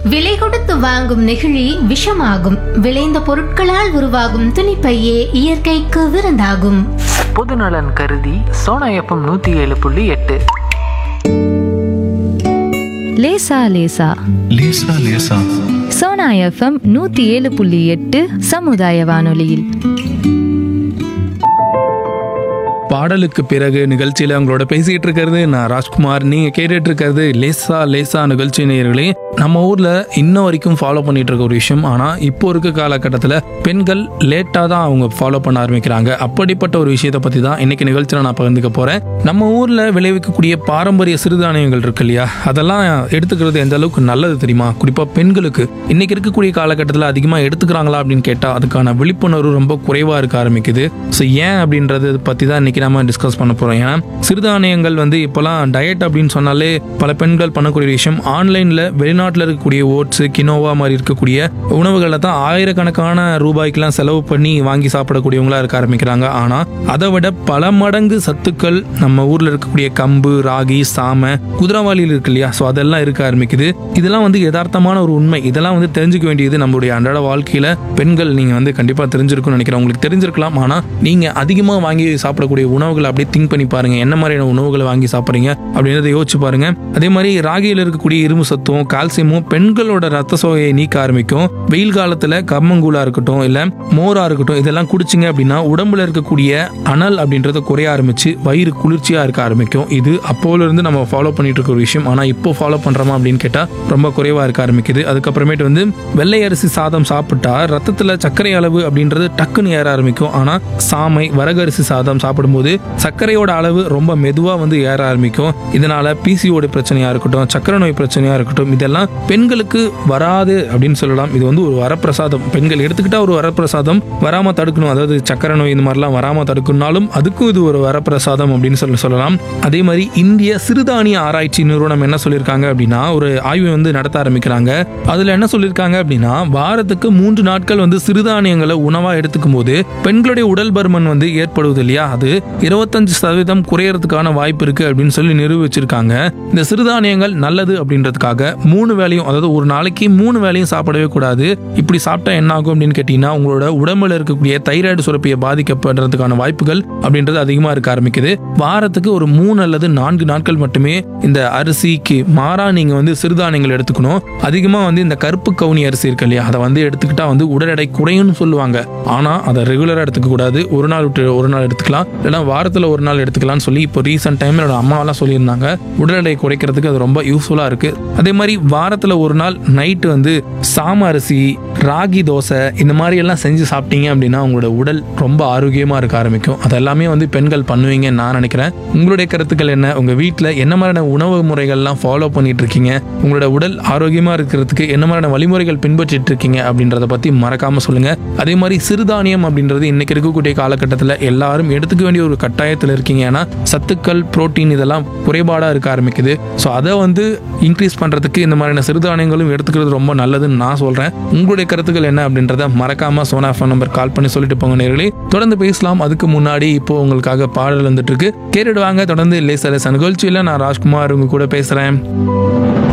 விலை கொடுத்து வாங்கும் நெகிழி விஷமாகும் விளைந்த பொருட்களால் உருவாகும் துணிப்பையே இயற்கைக்கு விருந்தாகும் பொதுநலன் கருதி சோனா எஃப்எம் நூற்றி ஏழு புள்ளி எட்டு லேசா லேசா லேசா லேசா சோனா எஃப்எம் நூத்தி ஏழு புள்ளி எட்டு சமுதாய வானொலியில் பாடலுக்கு பிறகு நிகழ்ச்சியில் உங்களோட பேசிக்கிட்டு இருக்கிறது நான் ராஜ்குமார் நீங்க கேட்டுட்டு இருக்கிறது லேசா லேசா நிகழ்ச்சி நேயர்களே நம்ம ஊர்ல இன்ன வரைக்கும் ஃபாலோ பண்ணிட்டு இருக்க ஒரு விஷயம் ஆனா இப்போ இருக்க காலகட்டத்தில் பெண்கள் லேட்டா தான் அவங்க ஃபாலோ பண்ண ஆரம்பிக்கிறாங்க அப்படிப்பட்ட ஒரு விஷயத்தை பத்தி தான் இன்னைக்கு நிகழ்ச்சியில் நான் பகிர்ந்துக்க போறேன் நம்ம ஊர்ல விளைவிக்கக்கூடிய பாரம்பரிய சிறுதானியங்கள் இருக்கு இல்லையா அதெல்லாம் எடுத்துக்கிறது எந்த அளவுக்கு நல்லது தெரியுமா குறிப்பா பெண்களுக்கு இன்னைக்கு இருக்கக்கூடிய காலகட்டத்தில் அதிகமா எடுத்துக்கிறாங்களா அப்படின்னு கேட்டா அதுக்கான விழிப்புணர்வு ரொம்ப குறைவா இருக்க ஆரம்பிக்குது ஸோ ஏன் அப்படின்றது பத்தி தான் இன்னைக்கு நம்ம டிஸ்கஸ் பண்ண போறோம் ஏன்னா சிறுதானியங்கள் வந்து இப்போலாம் டயட் அப்படின்னு சொன்னாலே பல பெண்கள் பண்ணக்கூடிய விஷயம் ஆன்லைன்ல வெளிநாட்டில் இருக்கக்கூடிய ஓட்ஸ் கினோவா மாதிரி இருக்கக்கூடிய உணவுகளை தான் ஆயிரக்கணக்கான ரூபாய்க்கெல்லாம் செலவு பண்ணி வாங்கி சாப்பிடக்கூடியவங்களா இருக்க ஆரம்பிக்கிறாங்க ஆனா அதை விட பல மடங்கு சத்துக்கள் நம்ம ஊர்ல இருக்கக்கூடிய கம்பு ராகி சாமை குதிரவாளியில் இருக்கு இல்லையா ஸோ அதெல்லாம் இருக்க ஆரம்பிக்குது இதெல்லாம் வந்து யதார்த்தமான ஒரு உண்மை இதெல்லாம் வந்து தெரிஞ்சுக்க வேண்டியது நம்மளுடைய அன்றாட வாழ்க்கையில பெண்கள் நீங்க வந்து கண்டிப்பா தெரிஞ்சிருக்கும்னு நினைக்கிறேன் உங்களுக்கு தெரிஞ்சிருக்கலாம் ஆனா நீங்க அதிகமா வாங்கி சாப்பிடக்கூடிய உணவுகளை அப்படியே திங்க் பண்ணி பாருங்க என்ன மாதிரியான உணவுகளை வாங்கி சாப்பிட்றீங்க அப்படின்றத யோசிச்சு பாருங்க அதே மாதிரி ராகியில் இருக்கக்கூடிய இரும்பு சத்தும் கால்சியமும் பெண்களோட ரத்த சோகையை நீக்க ஆரம்பிக்கும் வெயில் காலத்துல கம்மங்கூழா இருக்கட்டும் இல்ல மோரா இருக்கட்டும் இதெல்லாம் குடிச்சிங்க அப்படின்னா உடம்புல இருக்கக்கூடிய அனல் அப்படின்றது குறைய ஆரம்பிச்சு வயிறு குளிர்ச்சியா இருக்க ஆரம்பிக்கும் இது அப்போல இருந்து நம்ம ஃபாலோ பண்ணிட்டு இருக்க ஒரு விஷயம் ஆனா இப்போ ஃபாலோ பண்றோமா அப்படின்னு கேட்டா ரொம்ப குறைவா இருக்க ஆரம்பிக்குது அதுக்கப்புறமேட்டு வந்து வெள்ளை அரிசி சாதம் சாப்பிட்டா ரத்தத்துல சர்க்கரை அளவு அப்படின்றது டக்குன்னு ஏற ஆரம்பிக்கும் ஆனா சாமை வரகரிசி சாதம் சாப்பிடும்போது சர்க்கரையோட அளவு ரொம்ப மெதுவா வந்து ஏற ஆரம்பிக்கும் இதனால பிசிஓடி பிரச்சனையா இருக்கட்டும் சர்க்கரை நோய் பிரச்சனையா இருக்கட்டும் இதெல்லாம் பெண்களுக்கு வராது அப்படின்னு சொல்லலாம் இது வந்து ஒரு வரப்பிரசாதம் பெண்கள் எடுத்துக்கிட்டா ஒரு வரப்பிரசாதம் வராம தடுக்கணும் அதாவது சர்க்கரை நோய் இந்த மாதிரிலாம் வராம தடுக்கணும்னாலும் அதுக்கும் இது ஒரு வரப்பிரசாதம் அப்படின்னு சொல்லி சொல்லலாம் அதே மாதிரி இந்திய சிறுதானிய ஆராய்ச்சி நிறுவனம் என்ன சொல்லியிருக்காங்க அப்படின்னா ஒரு ஆய்வு வந்து நடத்த ஆரம்பிக்கிறாங்க அதுல என்ன சொல்லியிருக்காங்க அப்படின்னா வாரத்துக்கு மூன்று நாட்கள் வந்து சிறுதானியங்களை உணவா எடுத்துக்கும் போது பெண்களுடைய உடல் பருமன் வந்து ஏற்படுவது இல்லையா அது இருபத்தஞ்சு சதவீதம் குறையறதுக்கான வாய்ப்பு இருக்கு அப்படின்னு சொல்லி நிரூபிச்சிருக்காங்க இந்த சிறுதானியங்கள் நல்லது அப்படின்றதுக்காக மூணு வேளையும் அதாவது ஒரு நாளைக்கு மூணு வேளையும் சாப்பிடவே கூடாது இப்படி சாப்பிட்டா என்ன ஆகும் அப்படின்னு கேட்டீங்கன்னா உங்களோட உடம்புல இருக்கக்கூடிய தைராய்டு சுரப்பியை பாதிக்கப்படுறதுக்கான வாய்ப்புகள் அப்படின்றது அதிகமா இருக்க ஆரம்பிக்குது வாரத்துக்கு ஒரு மூணு அல்லது நான்கு நாட்கள் மட்டுமே இந்த அரிசிக்கு மாறா நீங்க வந்து சிறுதானியங்கள் எடுத்துக்கணும் அதிகமா வந்து இந்த கருப்பு கவுனி அரிசி இருக்கு இல்லையா அதை வந்து எடுத்துக்கிட்டா வந்து உடல் எடை குறையும்னு சொல்லுவாங்க ஆனா அதை ரெகுலரா எடுத்துக்க கூடாது ஒரு நாள் விட்டு ஒரு நாள் எடுத்துக்கலாம் இல்லைன்னா வாரத்துல ஒரு நாள் எடுத்துக்கலாம்னு சொல்லி இப்போ ரீசெண்ட் டைம்ல என்னோட அம்மாவெல்லாம் சொல்லியிருந்தாங்க உடல் எடை குறைக்கிறதுக்கு அது ரொம்ப யூஸ்ஃபுல்லா இருக்கு அதே மாதிரி வாரத்துல ஒரு நாள் நைட்டு வந்து சாம அரிசி ராகி தோசை இந்த மாதிரி எல்லாம் செஞ்சு சாப்பிட்டீங்க அப்படின்னா உங்களோட உடல் ரொம்ப ஆரோக்கியமா இருக்க ஆரம்பிக்கும் அதெல்லாமே வந்து பெண்கள் பண்ணுவீங்கன்னு நான் நினைக்கிறேன் உங்களுடைய கருத்துக்கள் என்ன உங்க வீட்டில் என்ன மாதிரியான உணவு முறைகள்லாம் ஃபாலோ பண்ணிட்டு இருக்கீங்க உங்களோட உடல் ஆரோக்கியமா இருக்கிறதுக்கு என்ன மாதிரியான வழிமுறைகள் பின்பற்றிட்டு இருக்கீங்க அப்படின்றத பத்தி மறக்காம சொல்லுங்க அதே மாதிரி சிறுதானியம் அப்படின்றது இன்னைக்கு இருக்கக்கூடிய காலகட்டத்தில் எல்லாரும் எடுத்துக்க வேண்டிய ஒரு கட்டாயத்தில் இருக்கீங்க ஏன்னா சத்துக்கள் புரோட்டீன் இதெல்லாம் குறைபாடா இருக்க ஆரம்பிக்குது ஸோ அதை வந்து இன்க்ரீஸ் பண்றதுக்கு இந்த மாதிரியான சிறுதானியங்களும் எடுத்துக்கிறது ரொம்ப நல்லதுன்னு நான் சொல்றேன் உங்களுடைய கருத்துக்கள் என்ன அப்படின்றத மறக்காம சோனா ஃபோன் நம்பர் கால் பண்ணி சொல்லிட்டு போங்க நேர்களே தொடர்ந்து பேசலாம் அதுக்கு முன்னாடி இப்போ உங்களுக்காக பாடல் வந்துட்டு இருக்கு கேட்டுடுவாங்க தொடர்ந்து லேச லேச நிகழ்ச்சியில் நான் ராஜ்குமார் உங்க கூட பேசுறேன்